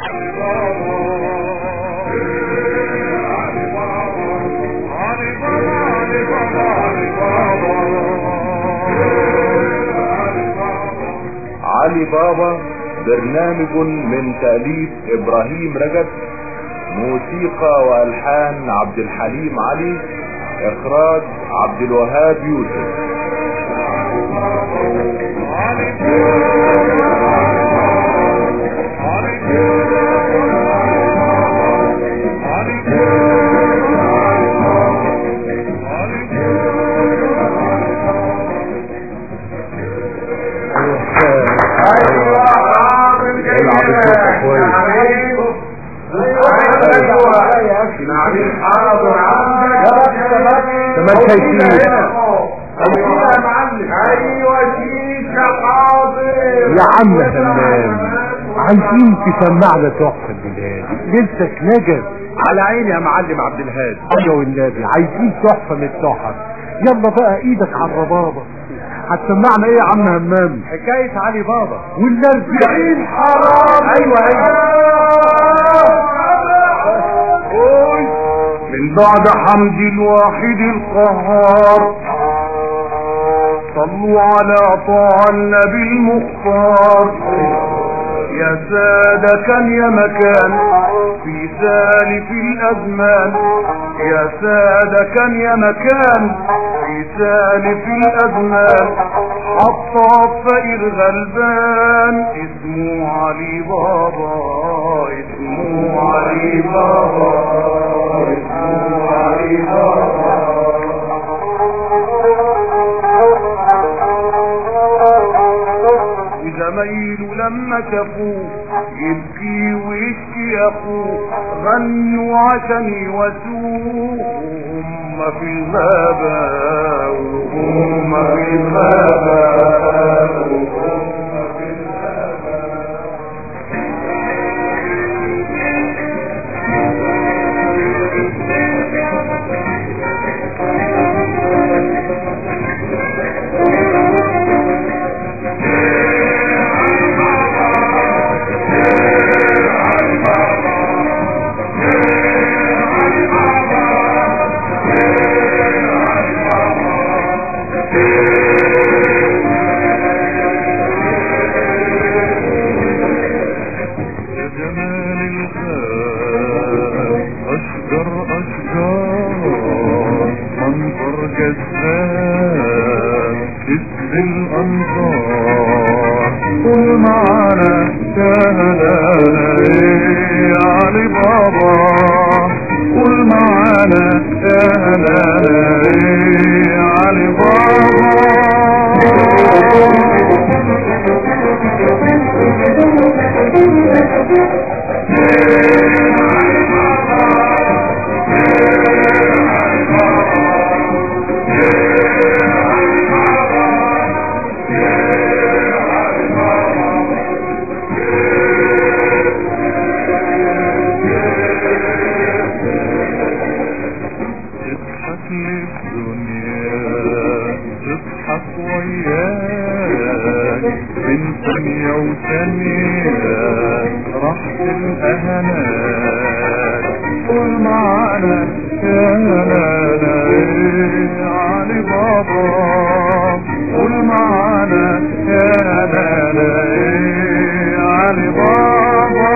علي بابا برنامج من تأليف ابراهيم رجب موسيقى والحان عبد الحليم علي اخراج عبد الوهاب يوسف كمان شايفين يا عم تمام عايزين تسمعنا تحفة البلاد لسه نجد على عيني يا معلم عبد الهادي ايوه والنبي عايزين تحفة من التحف يلا بقى ايدك على الربابة هتسمعنا ايه يا عم همام حكاية علي بابا والاربعين حرام ايوه ايوه من بعد حمد الواحد القهار صلوا على طاعة النبي المختار يا سادة كان يا مكان في سالف الأزمان يا سادة كان يا مكان في سالف الأزمان حطى فقير غلبان اسمه علي بابا اسمه علي بابا اسمه علي بابا وزمايله لما شافوه يبكي ويشكي اخوه غنوا عشان يواسوه هم في الغابة وهم في الغابة وهم في الغابة جمال الخير أشجر أشجار منظر جذاب كسب الأنظار قل معنا شهدانا يا علي بابا قل معنا شهدانا يا علي تضحك للدنيا تضحك وياك بين ثانية وثانية راحة الأهانات قول معانا يا لالا يا علي بابا قول معانا يا لالا يا علي بابا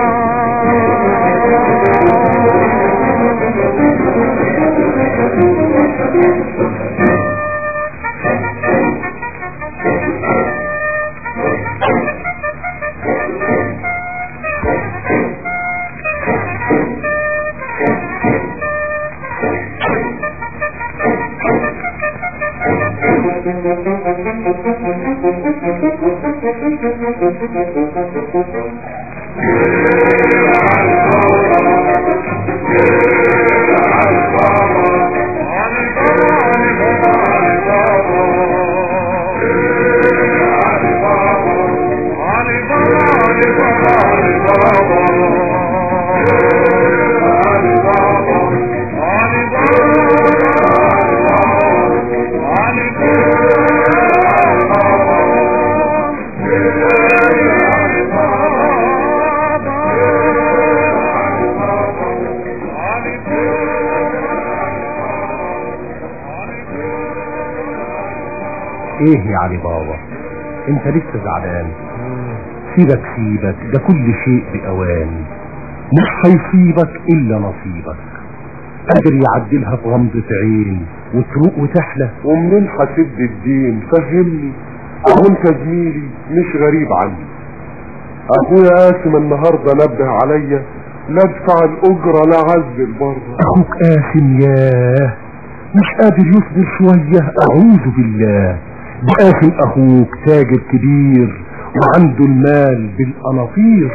ايه يا علي بابا انت لسه زعلان سيبك سيبك ده كل شيء بأوان مش هيصيبك الا نصيبك قادر يعدلها بغمضة عين وتروق وتحلى ومنين هسد الدين فهمني اهو انت زميلي مش غريب عني اخويا قاسم النهارده نبه عليا لا ادفع الاجره لا عزل بره اخوك قاسم ياه مش قادر يصبر شوية اعوذ بالله ده قاسم اخوك تاجر كبير وعنده المال بالقناطير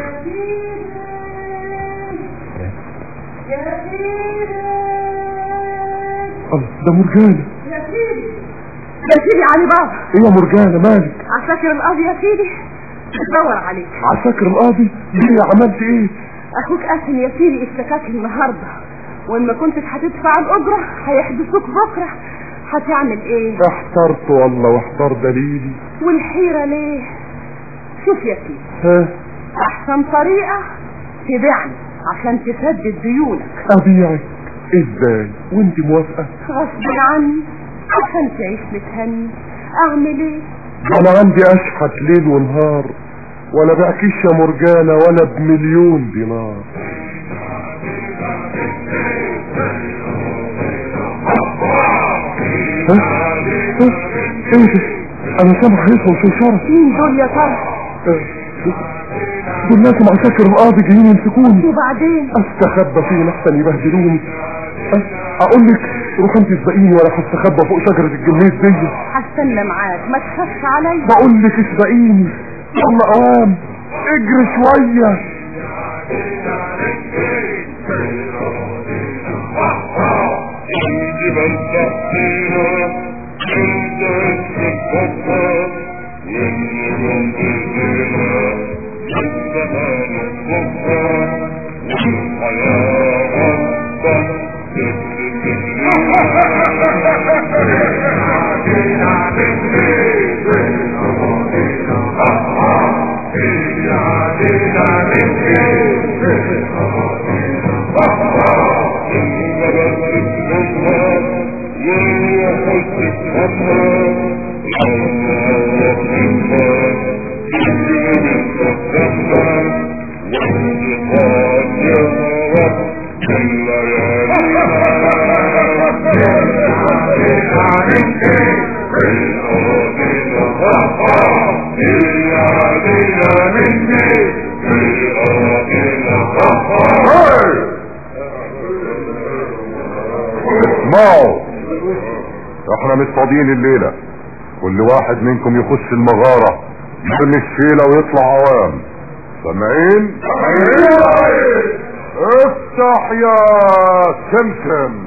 الله ده مرجانة يا سيدي يا سيدي علي بابا ايه يا مرجانة مالك عساكر القاضي يا سيدي بدور عليك عساكر القاضي ليه عملت ايه اخوك قاسم يا سيدي اشتكاك النهارده وان ما كنتش هتدفع الاجره هيحبسوك بكره هتعمل ايه احترت والله واحتار دليلي والحيره ليه شوف يا سيدي ها احسن طريقه تبيعني عشان تسدد ديونك ابيعك ازاي وانت موافقة غصب عني عشان تعيش متهني اعمل ايه انا عندي اشحت ليل ونهار ولا بعكيش يا مرجانة ولا بمليون دينار ها؟ ها؟ ايه ده؟ انا سامع هيصة وشوشرة مين دول يا ترى اه، دول لازم عساكر القاضي جايين يمسكوني وبعدين استخبى فين احسن يبهدلوني اه، اقول لك روح انت اسبقيني ولا هستخبى فوق شجرة الجميز دي هستنى معاك ما تخافش عليا بقول لك اسبقيني يلا قوام اجري شوية الجبال تحتيها تندس الصفا والنجوم تزينها جنبها نصفها والحياة غضة اسمعوا احنا مش فاضيين الليلة كل واحد منكم يخش المغارة يرمي الشيلة ويطلع عوام سامعين؟ افتح يا سمسم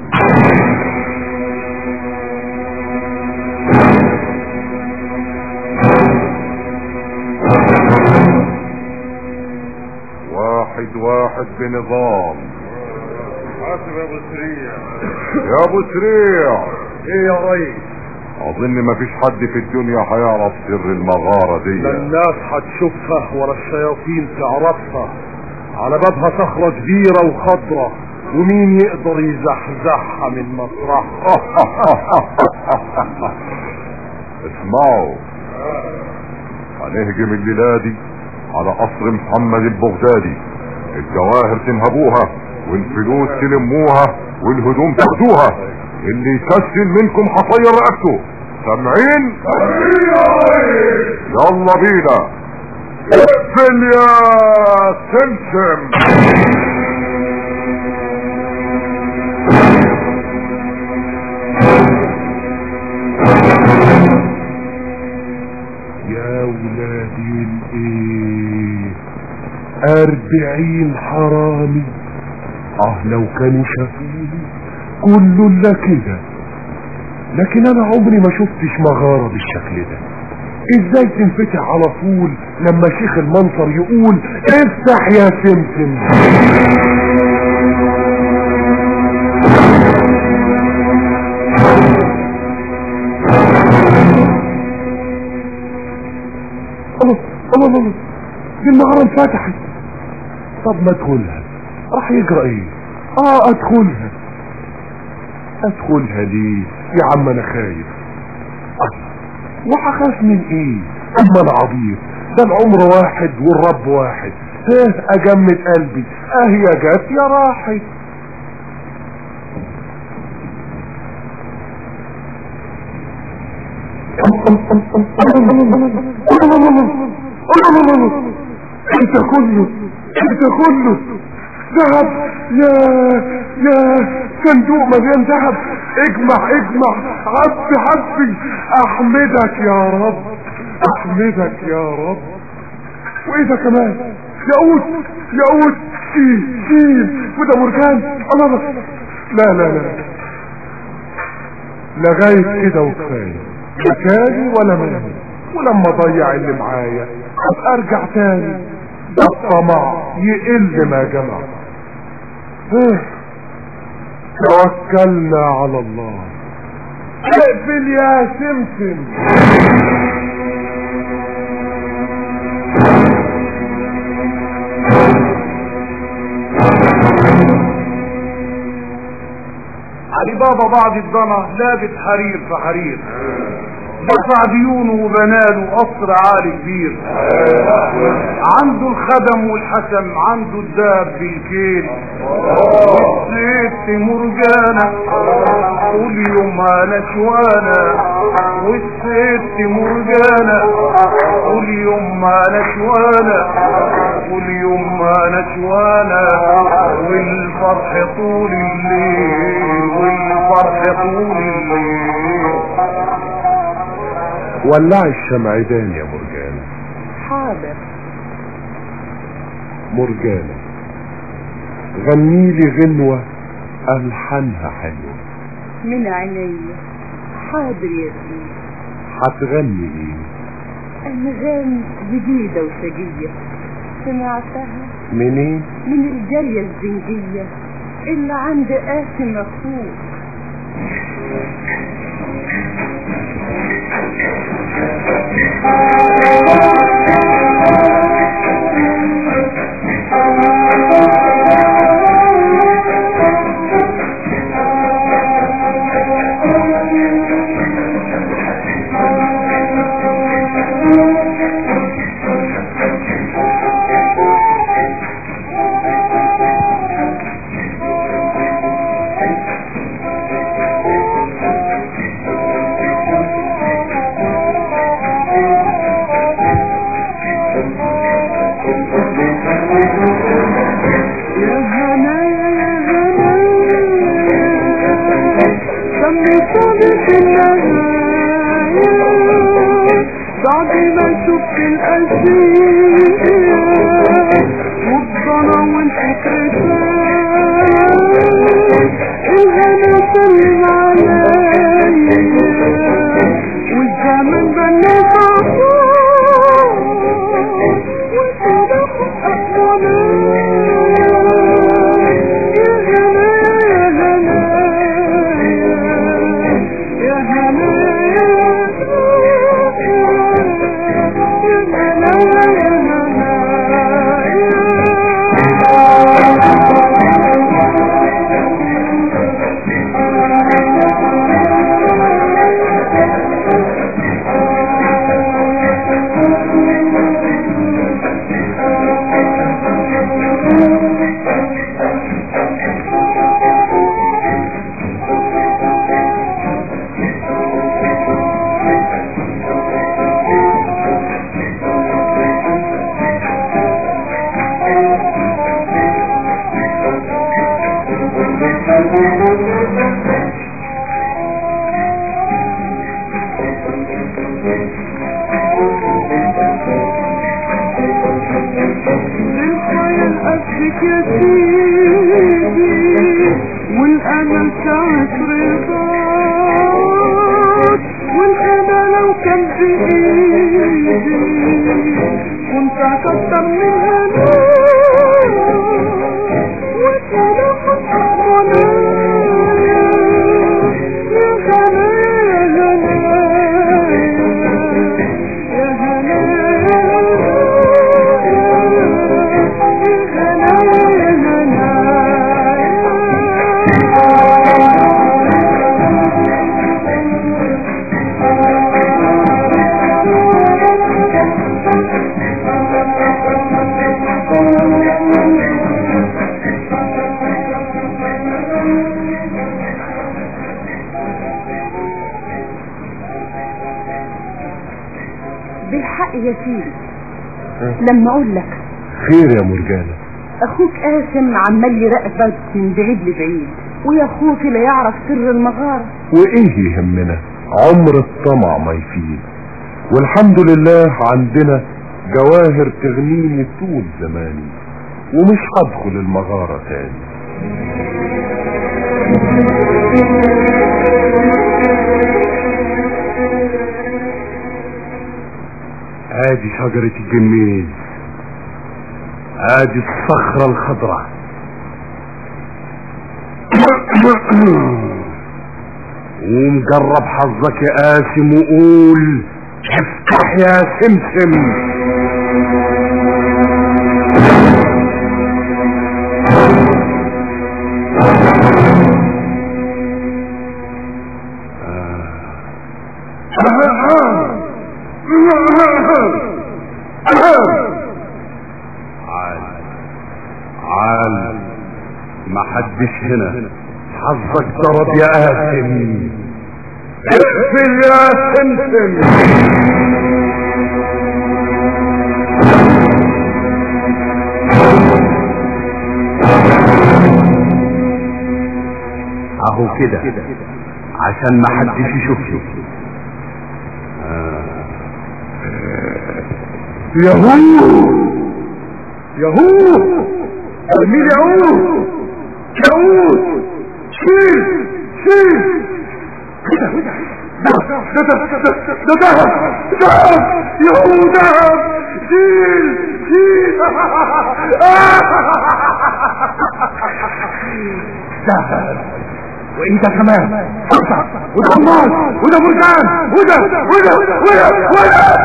واحد واحد بنظام حاسب يا ابو سريع يا ابو سريع ايه يا ريس اظن مفيش حد في الدنيا هيعرف سر المغارة دي لا الناس هتشوفها ولا الشياطين تعرفها على بابها صخرة كبيرة وخضرة ومين يقدر يزحزحها من مطرحها اسمعوا هنهجم الليلة دي على قصر محمد البغدادي الجواهر تنهبوها والفلوس تلموها والهدوم تاخدوها اللي يكسل منكم هطير رقبته سامعين يلا بينا اقفل يا سمسم يا ولادي الايه اربعين حرامي اه لو كانوا شافوني كله الا كده لكن انا عمري ما شفتش مغارة بالشكل ده ازاي تنفتح على طول لما شيخ المنصر يقول افتح يا سمسم الله الله الله دي المغارة انفتحت طب ما ادخلها راح يجرى ايه اه ادخلها ادخلها ليه يا عم انا خايف الله وهخاف من ايه اما انا عبيط ده العمر واحد والرب واحد اه اجمد قلبي اه يا جات يا راحت انت كله انت كله ذهب يا يا صندوق مليان ذهب اجمع اجمع عبي عبي احمدك يا رب احمدك يا رب وايه ده كمان ياقوت ياقوت سين سين وده مرجان الله الله لا لا لا لغاية كده وكفاية مكاني ولا مالي ولما اضيع اللي معايا ابقى ارجع تاني ده الطمع يقل ما جمع اه، توكلنا على الله اقفل يا سمسم علي بابا بعد الضنا لابس حرير في حرير دفع ديونه وبناله قصر عالي كبير عنده الخدم والحسم عنده الداب بالكيل والست مرجانة كل يوم على شوانة والست مرجانة كل يوم على شوانة كل يوم على شوانة والفرح طول الليل والفرح طول الليل ولعي الشمعدان يا مرجانة حاضر مرجانة غني لي غنوة ألحانها حلوة من عينيا حاضر يا سيدي هتغني ايه أنغام جديدة وشجية سمعتها منين من الجارية الزنجية اللي عند قاسم أخوك يا هنا يا هنا سمي صادق النهاية بعد ما شفت الأشياء والضنا والفكر الهنا سلم عليا والزمن بنى عطار وصدق أقوانا يا هنا يا هنا يا هنا يا هنا يا للحياة قدك يا سيدي والأمل ساعة رضاك والغنى لو كان بإيدي كنت أكتر من هناك وتلقى أقوانا يا هنا يا هنا يا هنا يا سيدي لما اقول لك خير يا مرجانة اخوك قاسم عمال يراقبك من بعيد لبعيد ويا اخوك لا يعرف سر المغارة وايه يهمنا عمر الطمع ما يفيد والحمد لله عندنا جواهر تغنيني طول زماني ومش هدخل المغارة تاني ادي شجرة الجميز ادي الصخرة الخضراء قوم جرب حظك يا قاسم وقول افتح يا سمسم عال عال ما حدش هنا حظك ضرب يا قاسم اقفل يا سمسم اهو كده عشان ما حدش يشوفني يهود يهود مين يهود يهود شيل شيل ده ده ده ده ده ده يهود شيل شيل ده وانت كمان فرصة وده حمار وده بركان وده وده وده وده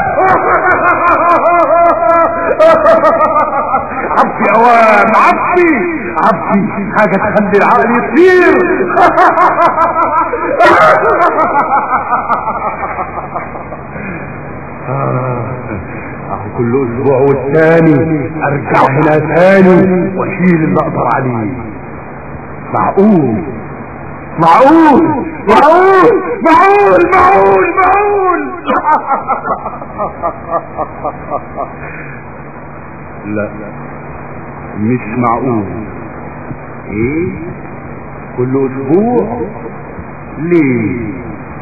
عبدي اوام عبدي عبدي حاجة تخلي العقل يطير اهو كل اسبوع والتاني ارجع هنا تاني واشيل اللي اقدر عليه معقول معقول معقول معقول معقول معقول لا مش معقول ايه كل اسبوع ليه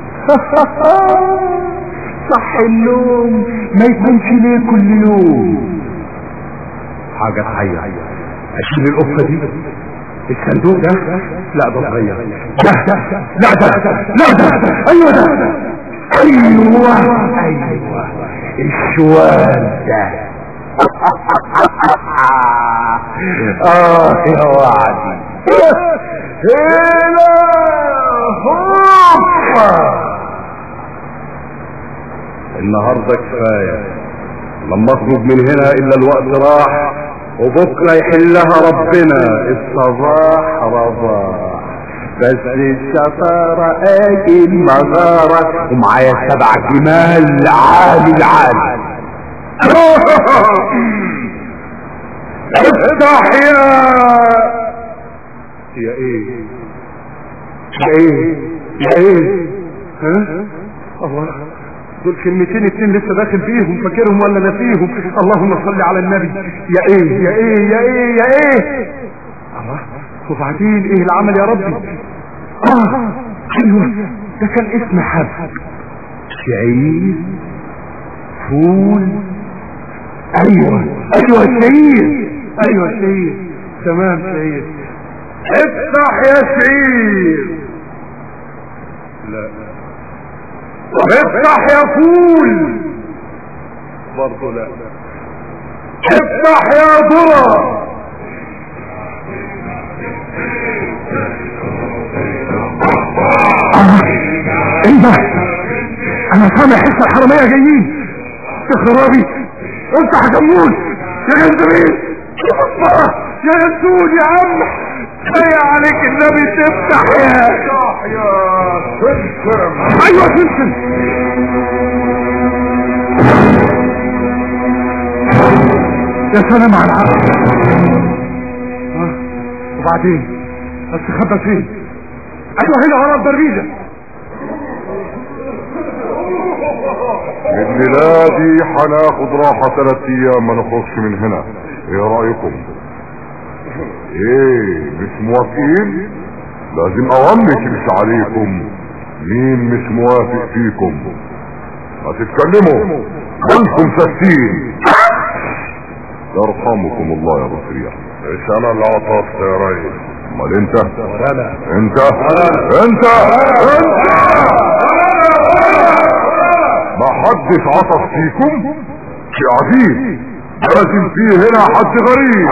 صح النوم ما يكونش ليه كل يوم حاجة تحير اشيل القفة دي الصندوق ده لا ده صغير ده لا ده لا ده ايوه ده ايوه ايوه الشوال ده اه يا وعدي هنا هوبا النهارده كفايه لما اخرج من هنا الا الوقت راح وبكره يحلها ربنا الصباح رباح بس السفارة اجي المغارة ومعايا سبع جمال عالي العالي افتح يا يا ايه يا ايه يا ايه ها الله دول كلمتين اتنين لسه داخل فيهم فاكرهم ولا ناسيهم اللهم صل على النبي يا ايه يا ايه يا ايه يا ايه الله وبعدين ايه العمل يا ربي اه ايوه ده كان اسم حب شعير فول ايوه ايوه شعير ايوه شعير تمام شعير افتح يا شعير لا افتح يا فول برضه لا افتح يا ذرة ايه ده انا سامع حس الحرامية جايين يا خرابي افتح يا جمول يا جنزبيل يا ينسون يا عم هيا عليك النبي تفتح يا يا سمسم ايوه سمسم يا سلام على العقل ها، وبعدين استخبى فين ايوه هنا ورا الدريجه الليلة دي هناخد راحة ثلاث ايام ما نخرجش من هنا ايه رأيكم ايه مش موافقين لازم اوامري تمشي عليكم مين مش موافق فيكم هتتكلموا كلكم ساكتين يرحمكم الله يا بصريح مش انا اللي عطفت يا ريس امال انت انا انت انت انت ما حدش عطف فيكم شيء عجيب لازم فيه هنا حد غريب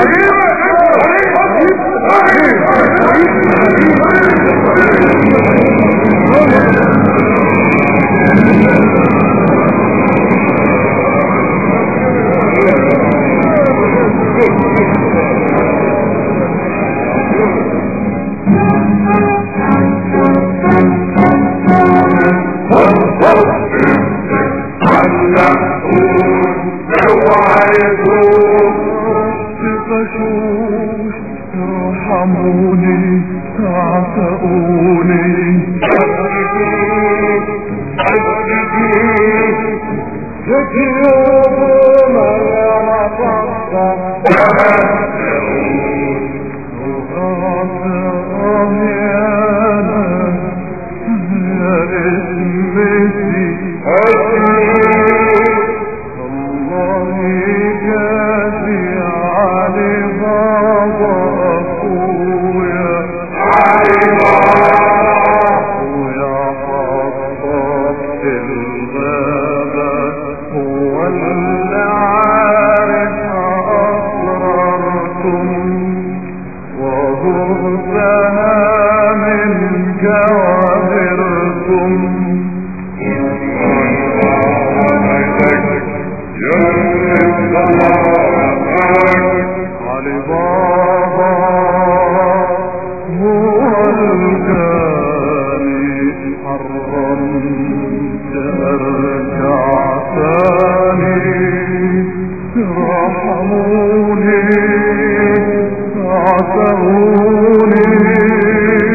تبشوش ارحموني تعتقوني هو اللي عارف أسراركم وغرتها من جواهركم علي بابا هو الجاني حرمت ارجع ثاني رحموني عتروني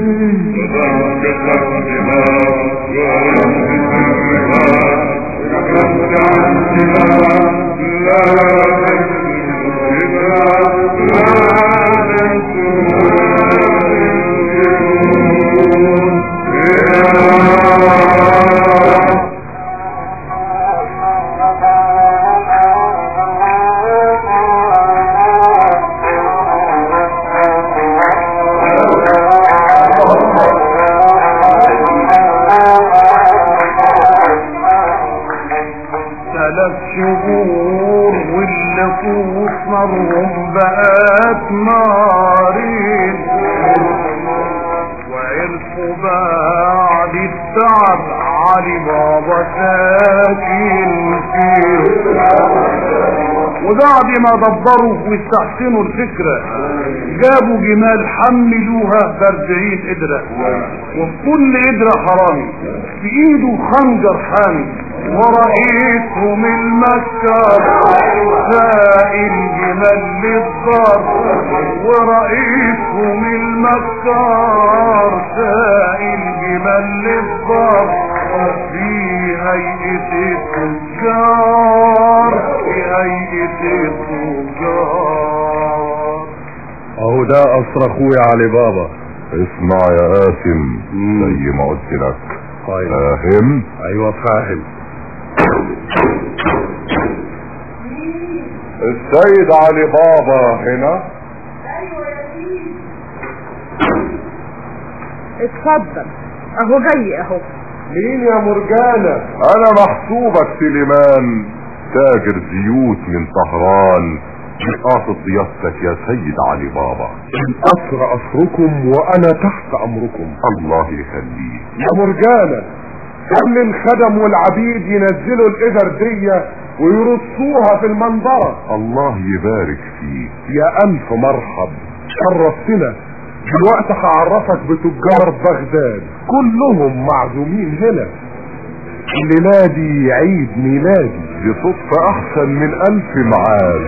ثلاث شهور واللي طوف مرهم بقات نارين وعرفوا بعد التعب علي بابا ساكن فيه وبعد ما دبروا واستحسنوا الفكرة جابوا جمال حملوها باربعين قدرة وفي كل قدرة حرامي في ايده خنجر حامي ورئيسهم المكار سائل جمال للدار ورئيسهم المكار سائل جمال للدار في هيئة التجار في هيئة التجار اهو ده قصر اخويا علي بابا اسمع يا قاسم زي ما قلت لك طيب فاهم ايوه فاهم السيد علي بابا هنا اتفضل اهو جاي اهو مين يا مرجانة انا محسوبك سليمان تاجر زيوت من طهران قاصد ضيافتك يا سيد علي بابا القصر قصركم وانا تحت امركم الله يخليك يا مرجانة خلي الخدم والعبيد ينزلوا القدر دي ويرصوها في المنظرة الله يبارك فيك يا الف مرحب شرفتنا دلوقتي هعرفك بتجار بغداد كلهم معزومين هنا الليلة دي عيد ميلادي دي صدفة احسن من الف معاد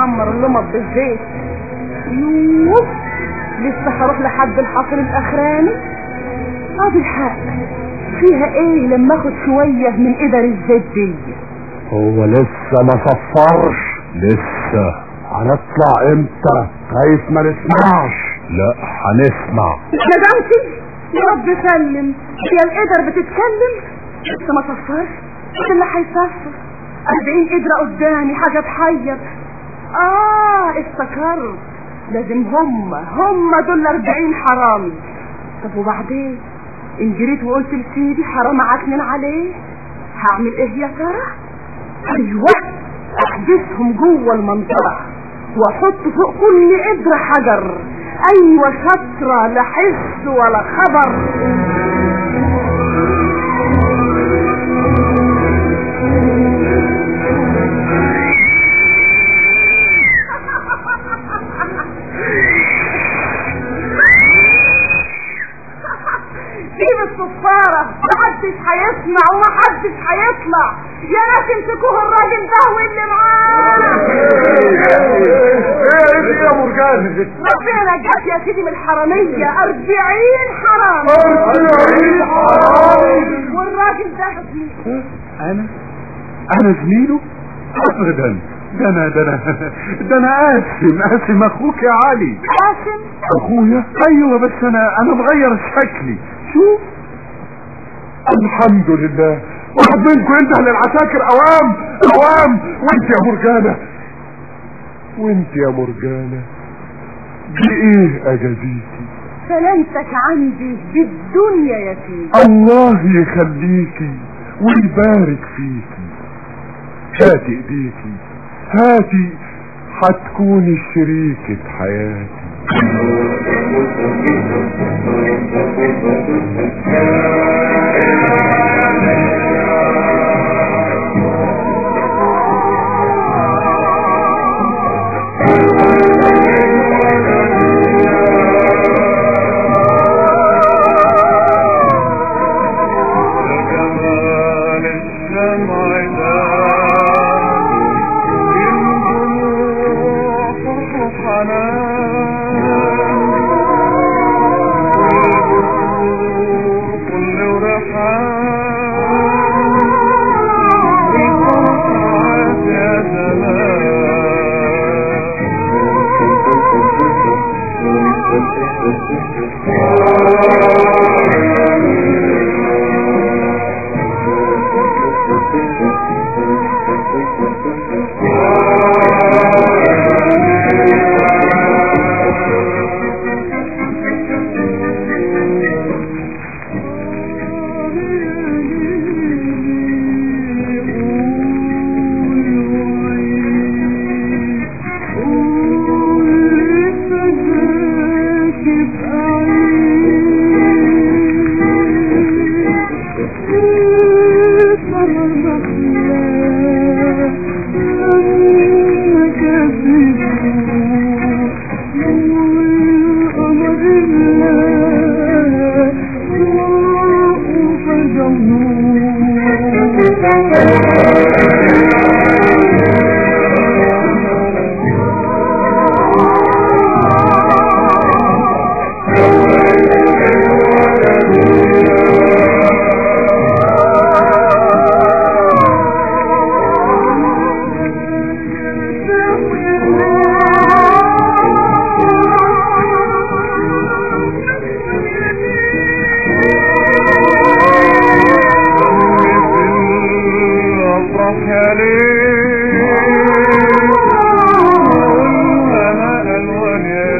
احمر اللمض بالزيت يوه لسه هروح لحد الحصر الاخراني ادي الحق فيها ايه لما اخد شوية من قدر الزيت دي هو لسه ما صفرش لسه هنطلع امتى خايف ما نسمعش لا هنسمع ندمتي يا رب سلم هي القدر بتتكلم لسه ما صفرش ايه اللي هيصفر أربعين قدرة قدامي حاجة تحير اه افتكرت لازم هم هم دول أربعين حرامي طب وبعدين ان جريت وقلت لسيدي حرام عكنن عليه هعمل ايه يا ترى ايوه احبسهم جوه المنطقة واحط فوق كل قدرة حجر ايوه شطرة لا حس ولا خبر سيب الصفارة محدش هيسمع ومحدش هيطلع يا ناس امسكوه الراجل ده واللي معاه ايه يا مرجان ربنا جات يا سيدي من الحرامية أربعين حرام والراجل ده زميله انا انا زميله ابدا ده انا ده انا ده انا قاسم قاسم اخوك يا علي قاسم اخويا ايوه بس انا انا مغير شكلي شوف الحمد لله واحد منكم انت للعساكر اوام اوام وانت يا مرجانة وانت يا مرجانة دي ايه اجازيكي سلامتك عندي بالدنيا يا سيدي الله يخليكي ويبارك فيكي هاتي ايديكي هاتي هتكوني شريكة حياتي جمال الشمع ده الدموع فرح وحنان كل ورحان الفرحة يا افرح يا ليل وانا الوان يا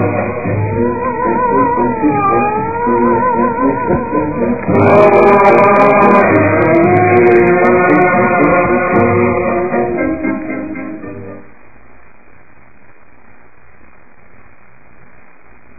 ليل